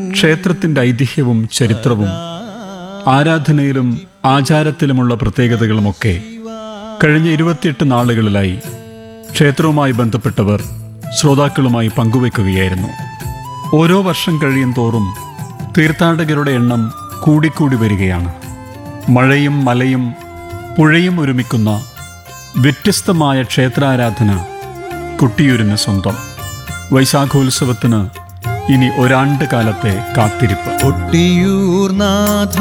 ക്ഷേത്രത്തിന്റെ ഐതിഹ്യവും ചരിത്രവും ആരാധനയിലും ആചാരത്തിലുമുള്ള പ്രത്യേകതകളുമൊക്കെ കഴിഞ്ഞ ഇരുപത്തിയെട്ട് നാളുകളിലായി ക്ഷേത്രവുമായി ബന്ധപ്പെട്ടവർ ശ്രോതാക്കളുമായി പങ്കുവെക്കുകയായിരുന്നു ഓരോ വർഷം കഴിയും തോറും തീർത്ഥാടകരുടെ എണ്ണം കൂടിക്കൂടി വരികയാണ് മഴയും മലയും പുഴയും ഒരുമിക്കുന്ന വ്യത്യസ്തമായ ക്ഷേത്രാരാധന കുട്ടിയൂരിന് സ്വന്തം വൈശാഖോത്സവത്തിന് ഇനി ഒരാണ്ട് കാലത്തെ കാത്തിരിപ്പ് കൊട്ടിയൂർ നാഥ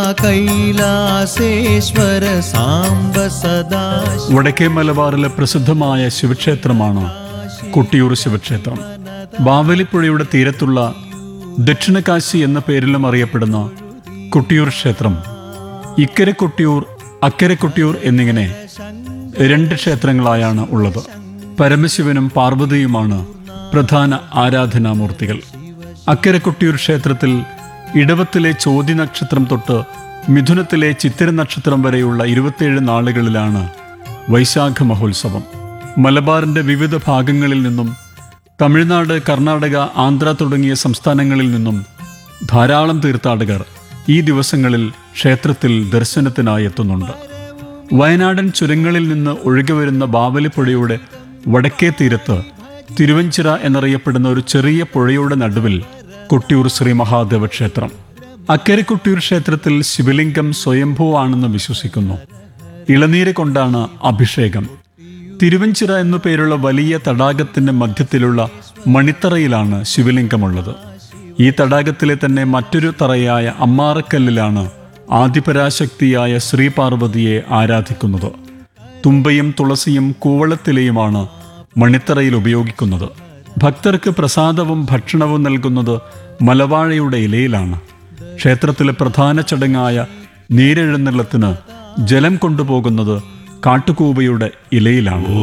കൈലാസേശ്വര സാംബ സദാ വടക്കേ മലബാറിലെ പ്രസിദ്ധമായ ശിവക്ഷേത്രമാണ് കൊട്ടിയൂർ ശിവക്ഷേത്രം ബാവലിപ്പുഴയുടെ തീരത്തുള്ള ദക്ഷിണകാശി എന്ന പേരിലും അറിയപ്പെടുന്ന കൊട്ടിയൂർ ക്ഷേത്രം ഇക്കരെ കൊട്ടിയൂർ അക്കരെ കൊട്ടിയൂർ എന്നിങ്ങനെ രണ്ട് ക്ഷേത്രങ്ങളായാണ് ഉള്ളത് പരമശിവനും പാർവതിയുമാണ് പ്രധാന ആരാധനാമൂർത്തികൾ അക്കരെ കൊട്ടിയൂർ ക്ഷേത്രത്തിൽ ഇടവത്തിലെ ചോതി നക്ഷത്രം തൊട്ട് മിഥുനത്തിലെ ചിത്തിര നക്ഷത്രം വരെയുള്ള ഇരുപത്തിയേഴ് നാളുകളിലാണ് വൈശാഖ മഹോത്സവം മലബാറിന്റെ വിവിധ ഭാഗങ്ങളിൽ നിന്നും തമിഴ്നാട് കർണാടക ആന്ധ്ര തുടങ്ങിയ സംസ്ഥാനങ്ങളിൽ നിന്നും ധാരാളം തീർത്ഥാടകർ ഈ ദിവസങ്ങളിൽ ക്ഷേത്രത്തിൽ ദർശനത്തിനായി എത്തുന്നുണ്ട് വയനാടൻ ചുരങ്ങളിൽ നിന്ന് ഒഴുകിവരുന്ന ബാവലിപ്പുഴയുടെ വടക്കേ തീരത്ത് തിരുവഞ്ചിറ എന്നറിയപ്പെടുന്ന ഒരു ചെറിയ പുഴയുടെ നടുവിൽ കൊട്ടിയൂർ ശ്രീ മഹാദേവ ക്ഷേത്രം അക്കരെ കൊട്ടിയൂർ ക്ഷേത്രത്തിൽ ശിവലിംഗം സ്വയംഭൂവാണെന്ന് വിശ്വസിക്കുന്നു ഇളനീര് കൊണ്ടാണ് അഭിഷേകം തിരുവഞ്ചിറ എന്നു പേരുള്ള വലിയ തടാകത്തിന്റെ മധ്യത്തിലുള്ള മണിത്തറയിലാണ് ശിവലിംഗമുള്ളത് ഈ തടാകത്തിലെ തന്നെ മറ്റൊരു തറയായ അമ്മാറക്കല്ലിലാണ് ആദിപരാശക്തിയായ ശ്രീപാർവതിയെ ആരാധിക്കുന്നത് തുമ്പയും തുളസിയും കൂവളത്തിലെയുമാണ് മണിത്തറയിൽ ഉപയോഗിക്കുന്നത് ഭക്തർക്ക് പ്രസാദവും ഭക്ഷണവും നൽകുന്നത് മലവാഴയുടെ ഇലയിലാണ് ക്ഷേത്രത്തിലെ പ്രധാന ചടങ്ങായ നീരെഴുന്നള്ളത്തിന് ജലം കൊണ്ടുപോകുന്നത് കാട്ടുകൂവയുടെ ഇലയിലാണ്